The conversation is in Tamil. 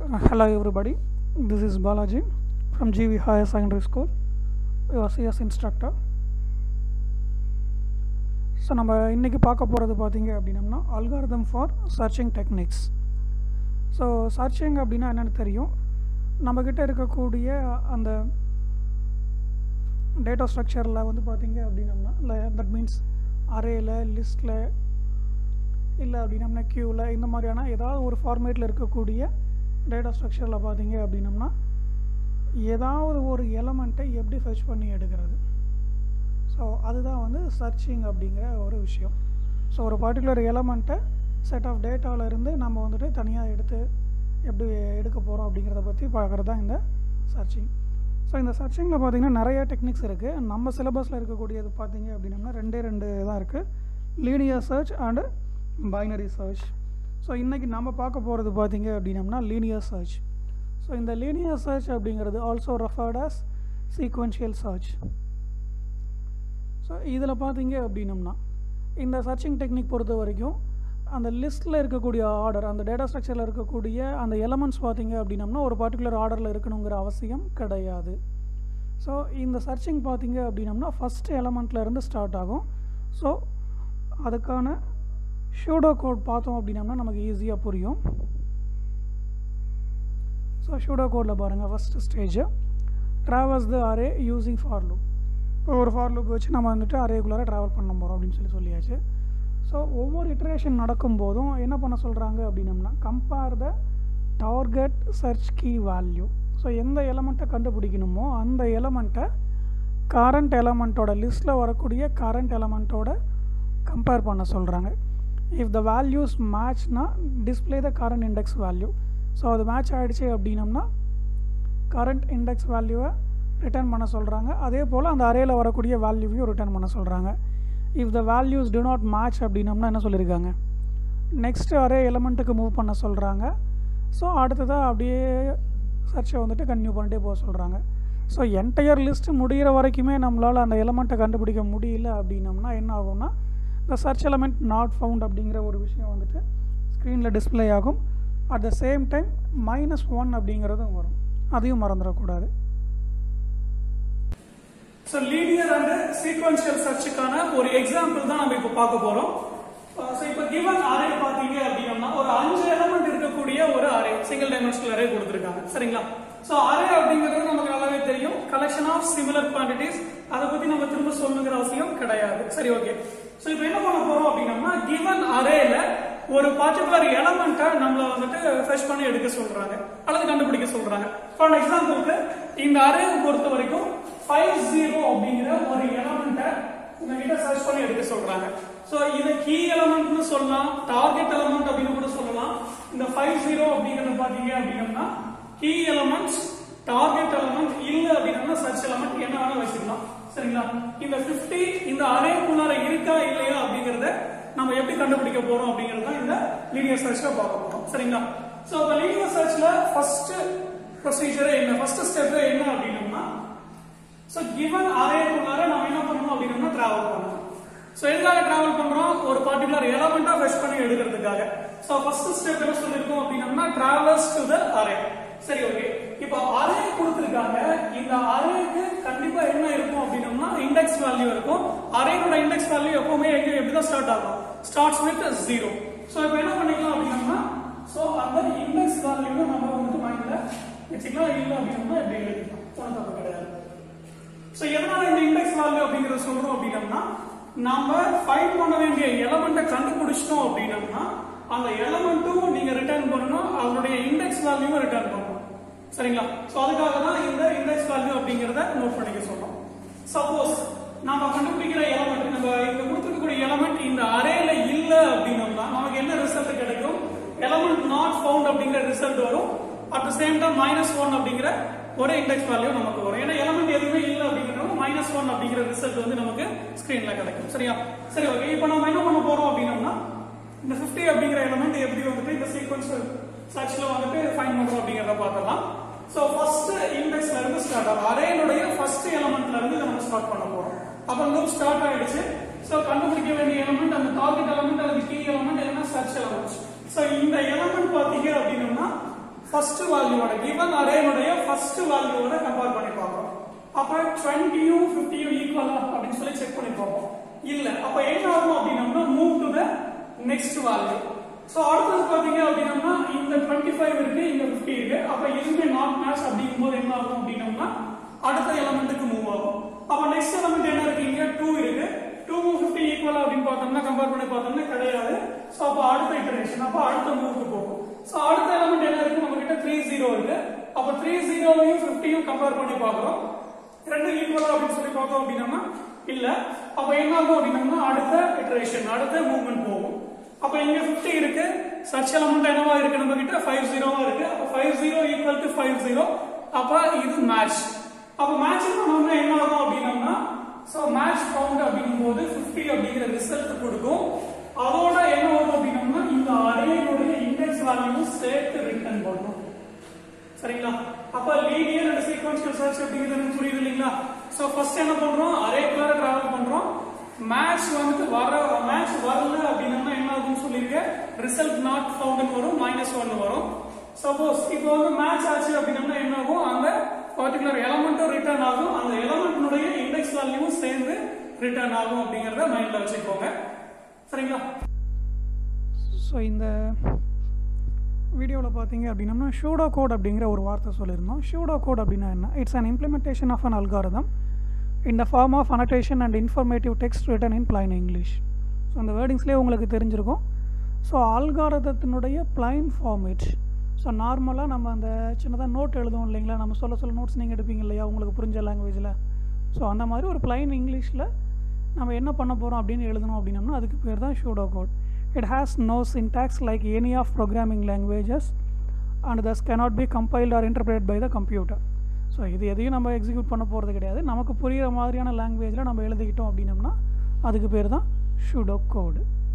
Hello everybody, this is Balaji from GV Higher Secondary School, your CS instructor. So நம்ம இன்றைக்கி பார்க்க போகிறது பார்த்தீங்க அப்படின்னம்னா algorithm for searching techniques so searching அப்படின்னா என்னென்னு தெரியும் நம்மக்கிட்ட இருக்கக்கூடிய அந்த டேட்டா ஸ்ட்ரக்சரில் வந்து பார்த்தீங்க அப்படின்னம்னா இல்லை தட் மீன்ஸ் அரேயில் லிஸ்ட்டில் இல்லை அப்படின்னம்னா க்யூவில் இந்த மாதிரியான ஏதாவது ஒரு ஃபார்மேட்டில் இருக்கக்கூடிய டேட்டா ஸ்ட்ரக்சரில் பார்த்தீங்க அப்படின்னம்னா ஏதாவது ஒரு எலமெண்ட்டை எப்படி ஃபெச் பண்ணி எடுக்கிறது ஸோ அதுதான் வந்து சர்ச்சிங் அப்படிங்கிற ஒரு விஷயம் ஸோ ஒரு பர்டிகுலர் எலமெண்ட்டை செட் ஆஃப் டேட்டாவிலேருந்து நம்ம வந்துட்டு தனியாக எடுத்து எப்படி எடுக்க போகிறோம் அப்படிங்கிறத பற்றி பார்க்குறது தான் இந்த சர்ச்சிங் ஸோ இந்த சர்ச்சிங்கில் பார்த்திங்கன்னா நிறைய டெக்னிக்ஸ் இருக்குது நம்ம சிலபஸில் இருக்கக்கூடியது பார்த்தீங்க அப்படின்னம்னா ரெண்டே ரெண்டு தான் இருக்குது linear search and binary search so இன்றைக்கி நம்ம பார்க்க போகிறது பார்த்தீங்க அப்படின்னம்னா லீனியர் சர்ச் ஸோ இந்த லீனியர் சர்ச் அப்படிங்கிறது also referred as sequential search so இதில் பார்த்தீங்க அப்படின்னம்னா இந்த சர்ச்சிங் டெக்னிக் பொறுத்த வரைக்கும் அந்த லிஸ்ட்டில் இருக்கக்கூடிய ஆர்டர் அந்த டேட்டா ஸ்ட்ரக்சரில் இருக்கக்கூடிய அந்த எலமெண்ட்ஸ் பார்த்தீங்க அப்படின்னம்னா ஒரு பர்டிகுலர் ஆர்டரில் இருக்கணுங்கிற அவசியம் கிடையாது ஸோ இந்த சர்ச்சிங் பார்த்தீங்க அப்படின்னம்னா ஃபஸ்ட் எலமெண்ட்லேருந்து ஸ்டார்ட் ஆகும் ஸோ அதுக்கான ஷூடோ கோட் பார்த்தோம் அப்படின்னம்னா நமக்கு ஈஸியாக புரியும் ஸோ ஷூடோ கோடில் பாருங்கள் first stage travels the array using for loop இப்போ ஒரு ஃபார் லூப் வச்சு நம்ம வந்துட்டு அரேக்குள்ளார ட்ராவல் பண்ண போகிறோம் அப்படின்னு சொல்லி சொல்லியாச்சு ஸோ ஒவ்வொரு இட்ரேஷன் நடக்கும்போதும் என்ன பண்ண சொல்கிறாங்க அப்படின்னம்னா compare the target search key value so எந்த எலமெண்ட்டை கண்டுபிடிக்கணுமோ அந்த எலமெண்ட்டை கரண்ட் எலமெண்ட்டோட லிஸ்ட்டில் வரக்கூடிய கரண்ட் எலமெண்ட்டோட கம்பேர் பண்ண சொல்கிறாங்க இஃப் த வேல்யூஸ் மேட்ச்னா display the current index value so அது மேட்ச் ஆகிடுச்சு அப்படின்னம்னா கரண்ட் இண்டெக்ஸ் வேல்யூவை ரிட்டர்ன் பண்ண சொல்கிறாங்க அதே போல் அந்த அரேயில் வரக்கூடிய வேல்யூவையும் ரிட்டர்ன் பண்ண சொல்கிறாங்க if the values do not match அப்படின்னம்னா என்ன சொல்லியிருக்காங்க நெக்ஸ்ட் அரே எலமெண்ட்டுக்கு மூவ் பண்ண சொல்கிறாங்க ஸோ அடுத்ததாக அப்படியே சர்ச்சை வந்துட்டு கன்டினியூ பண்ணிட்டே போக சொல்கிறாங்க ஸோ என்டையர் லிஸ்ட் முடிகிற வரைக்குமே நம்மளால் அந்த எலமெண்ட்டை கண்டுபிடிக்க முடியல அப்படின்னம்னா என்ன ஆகும்னா இந்த சர்ச் எலமெண்ட் நாட் ஃபவுண்ட் அப்படிங்கிற ஒரு விஷயம் வந்துட்டு ஸ்க்ரீனில் டிஸ்பிளே ஆகும் at the same time minus one அப்படிங்கிறதும் வரும் அதையும் மறந்துடக்கூடாது ஸோ லீனியர் அண்ட் சீக்வன்ஷியல் சர்ச்சுக்கான ஒரு எக்ஸாம்பிள் தான் நம்ம இப்போ பார்க்க போகிறோம் ஸோ இப்போ கிவன் அரே பார்த்தீங்க அப்படின்னா ஒரு அஞ்சு எலமெண்ட் இருக்கக்கூடிய ஒரு அரே சிங்கிள் டைமென்ஷனல் அரே கொடுத்துருக்காங்க சரிங்களா ஸோ அரே அப்படிங்கிறது நமக்கு நல்லாவே தெரியும் கலெக்ஷன் ஆஃப் சிமிலர் குவான்டிட்டிஸ் அதை பற்றி நம்ம திரும்ப சொல்லணுங்கிற அவசியம் கிடையாது சரி ஓகே ஸோ இப்போ என்ன பண்ண போறோம் அப்படின்னா கிவன் அரேல ஒரு பர்டிகுலர் எலமெண்ட்டை நம்மள வந்துட்டு ஃப்ரெஷ் பண்ணி எடுக்க சொல்றாங்க அல்லது கண்டுபிடிக்க சொல்றாங்க ஃபார் எக்ஸாம்பிளுக்கு இந்த அரேவை பொறுத்த வரைக்கும் ஃபைவ் ஜீரோ அப்படிங்கிற ஒரு எலமெண்ட்டை உங்ககிட்ட சர்ச் பண்ணி எடுக்க சொல்றாங்க சோ இத கீ எலமெண்ட்னு சொல்லலாம் டார்கெட் எலமெண்ட் அப்படின்னு கூட சொல்லலாம் இந்த ஃபைவ் ஜீரோ அப்படிங்கறது பாத்தீங்க அப்படின்னா கீ எலமெண்ட்ஸ் டார்கெட் எலமெண்ட் இல்ல அப்படின்னா சர்ச் எலமெண்ட் என்ன வேணா வச்சுக்கலாம் சரிங்களா இந்த 50 இந்த அரேக்குள்ளார இருக்கா இல்லையா அப்படிங்கறத நம்ம எப்படி கண்டுபிடிக்க போறோம் அப்படிங்கறது தான் இந்த லீனியர் சர்ச்ல பார்க்க போறோம் சரிங்களா சோ இப்ப லீனியர் சர்ச்ல ஃபர்ஸ்ட் ப்ரொசீஜர் என்ன ஃபர்ஸ்ட் ஸ்டெப் என்ன அப்படின்னா சோ கிவன் அரேக்குள்ளார நம்ம என்ன பண்ணணும் அப்படின்னா டிராவல் பண்ணணும் சோ எதுக்காக டிராவல் பண்றோம் ஒரு பர்டிகுலர் எலமெண்டா ஃபெச் பண்ணி எடுக்கிறதுக்காக சோ ஃபர்ஸ்ட் ஸ்டெப் என்ன சொல்லிருக்கோம் அப்படின்னா டிராவல்ஸ் டு த அரே சரி ஓகே இப்போ அரே கொடுத்திருக்காங்க இந்த அரேக்கு கண்டிப்பா என்ன இருக்கும் அப்படின்னா இண்டெக்ஸ் வேல்யூ இருக்கும் அரேயோட இண்டெக்ஸ் வேல்யூ எப்பவுமே எங்க எப்படி தான் ஸ்டார்ட் ஆகும் ஸ்டார்ட்ஸ் வித் ஜீரோ சோ இப்போ என்ன பண்ணிக்கலாம் அப்படின்னா சோ அந்த இண்டெக்ஸ் வேல்யூவை நம்ம வந்து மைண்ட்ல வச்சுக்கலாம் இல்ல அப்படின்னா எப்படி எழுதிக்கலாம் ஒன்றும் தப்பு கிடையாது சோ எதனால இந்த இண்டெக்ஸ் வேல்யூ அப்படிங்கறத சொல்றோம் அப்படின்னா நாம ஃபைண்ட் பண்ண வேண்டிய எலமெண்ட்டை கண்டுபிடிச்சிட்டோம் அப்படின்னா அந்த எலமெண்ட்டும் நீங்க ரிட்டர்ன் பண்ணணும் அதனுடைய இண்டெக்ஸ் வேல்யூவும் ரிட்டர்ன் பண்ணணும் சரிங்களா சோ அதுக்காக தான் இந்த இண்டெக்ஸ் வேல்யூ அப்படிங்கறத நோட் பண்ணிக்க சொல்றோம் சப்போஸ் நாம கண்டுபிடிக்கிற எலமெண்ட் நம்ம இங்க கொடுத்துருக்கக்கூடிய எலமெண்ட் இந்த அரேல இல்ல அப்படின்னோம்னா நமக்கு என்ன ரிசல்ட் கிடைக்கும் எலமெண்ட் நாட் ஃபவுண்ட் அப்படிங்கிற ரிசல்ட் வரும் at the same time minus one அப்படிங்கிற ஒரு இண்டெக்ஸ் வேல்யூ நமக்கு வரும் ஏன்னா எலமெண்ட் எதுவுமே இல்ல அப்படிங்கிறோம் மைனஸ் ஒன் அப்படிங்கிற ரிசல்ட் வந்து நமக்கு ஸ்கிரீன்ல கிடைக்கும் சரியா சரி ஓகே இப்போ நம்ம என்ன பண்ண போறோம் அப்படின்னம்னா இந்த 50 அப்படிங்கிற எலமெண்ட் எப்படி வந்துட்டு இந்த சீக்வன்ஸ் சர்ச்ல வந்துட்டு ஃபைண்ட் பண்றோம் அப்படிங்கறத பார்த்தலாம் சோ ஃபர்ஸ்ட் இண்டெக்ஸ்ல இருந்து ஸ்டார்ட் ஆகும் அரேனுடைய ஃபர்ஸ்ட் எலமெண்ட்ல இருந்து நம்ம ஸ்டார்ட் பண்ண போறோம் அப்ப லூப் ஸ்டார்ட் ஆயிடுச்சு சோ கண்டுபிடிக்க வேண்டிய எலமெண்ட் அந்த டார்கெட் எலமெண்ட் அல்லது கீ எலமெண்ட் இல்லைன்னா சர்ச் எலமெண்ட் சோ இந்த எலமெண்ட் பாத்தீங்க அப்படின்னா ஃபர்ஸ்ட் வேல்யூவோட கிவன் அரேனுடைய ஃபர்ஸ்ட் வேல்யூவோட கம்பேர் பண்ணி பார்க்கறோம் அப்ப 20யும் 50யும் ஈக்குவலா அப்படின்னு சொல்லி செக் பண்ணி பார்ப்போம் இல்ல அப்ப என்ன ஆகும் அப்படின்னா move to the next value so அடுத்தது பாத்தீங்க அப்படின்னா இந்த 25 இருக்கு இங்க 50 இருக்கு அப்ப இதுவுமே நாட் மேட்ச் அப்படிங்கும்போது என்ன ஆகும் அப்படின்னா அடுத்த எலமெண்ட்டுக்கு மூவ் ஆகும் அப்ப நெக்ஸ்ட் எலமெண்ட் என்ன இருக்கு இங்க 2 இருக்கு 2 50 ஈக்குவலா அப்படின்னு பார்த்தோம்னா கம்பேர் பண்ணி பார்த்தோம்னா கிடையாது சோ அப்ப அடுத்த இட்டரேஷன் அப்ப அடுத்த மூவ்க்கு போகும் சோ அடுத்த எலமெண்ட் என்ன இருக்கு நம்ம கிட்ட 3 0 இருக்கு அப்ப 3 0வையும் 50யும் கம்பேர் பண்ணி பார்க்கறோம் ரெண்டு ஈக்குவலா அப்படின்னு சொல்லி பார்த்தோம் அப்படின்னா இல்ல அப்ப என்ன ஆகும் அப்படின்னா அடுத்த இட்டரேஷன் அடுத்த மூவ்மெண்ட் போகும் அப்ப இங்க 50 இருக்கு சர்ச் எலமெண்ட் என்னவா இருக்கு நம்ம கிட்ட 5 ஜீரோவா இருக்கு அப்ப 5 ஜீரோ ஈக்குவல் டு 5 ஜீரோ அப்ப இது மேட்ச் அப்ப மேட்ச் பண்ணோம்னா என்ன ஆகும் அப்படின்னா சோ மேட்ச் கவுண்ட் அப்படிங்கும்போது 50 அப்படிங்கிற ரிசல்ட் கொடுக்கும் அதோட என்ன வரும் அப்படின்னா இந்த அரேனுடைய இண்டெக்ஸ் வேல்யூவும் சேர்த்து ரிட்டர்ன் பண்ணும் சரிங்களா அப்ப லீனியர் அண்ட் சீக்வென்ஷியல் சர்ச் அப்படிங்கிறது எனக்கு புரியுது இல்லைங்களா சோ ஃபர்ஸ்ட் என்ன பண்றோம் அரேக்குள்ள டிராவல் பண்றோம் மேட்ச் வந்துட்டு வர மேட்ச் வரல அப்படின்னா என்ன ஆகும்னு சொல்லியிருக்கேன் ரிசல்ட் நாட் ஃபவுண்ட் வரும் மைனஸ் ஒன் வரும் சப்போஸ் இப்போ வந்து மேட்ச் ஆச்சு அப்படின்னா என்ன ஆகும் அந்த பர்டிகுலர் எலமெண்ட்டும் ரிட்டர்ன் ஆகும் அந்த எலமெண்ட்னுடைய இண்டெக்ஸ் வேல்யூவும் சேர்ந்து ரிட்டர்ன் ஆகும் அப்படிங்கறத மைண்ட்ல வச்சுக்கோங்க சரிங்களா ஸோ இந்த வீடியோவில் பார்த்தீங்க அப்படின்னா ஷூடோ கோட் அப்படிங்கிற ஒரு வார்த்தை சொல்லியிருந்தோம் ஷூடோ கோட் அப்படின்னா என்ன it's an implementation of an algorithm in the form of annotation and informative text written in plain English so அந்த வேர்டிங்ஸ்லேயே உங்களுக்கு தெரிஞ்சிருக்கும் ஸோ அல்காரதத்தினுடைய பிளைன் ஃபார்மேட் ஸோ நார்மலாக நம்ம அந்த சின்னதாக நோட் எழுதுவோம் இல்லைங்களா நம்ம சொல்ல சொல்ல நோட்ஸ் நீங்கள் எடுப்பீங்க இல்லையா உங்களுக்கு புரிஞ்ச லாங்குவேஜில் ஸோ அந்த மாதிரி ஒரு பிளைன் இங்கிலீஷில் நம்ம என்ன பண்ண போகிறோம் அப்படின்னு எழுதணும் அப்படின்னம்னா அதுக்கு பேர் தான் pseudo code it has no syntax like any of programming languages and thus cannot be compiled or interpreted by the computer so இது எதையும் நம்ம எக்ஸிக்யூட் பண்ண போகிறது கிடையாது நமக்கு புரிகிற மாதிரியான லாங்குவேஜில் நம்ம எழுதிக்கிட்டோம் அப்படின்னம்னா அதுக்கு பேர் தான் ஷூடோ கோடு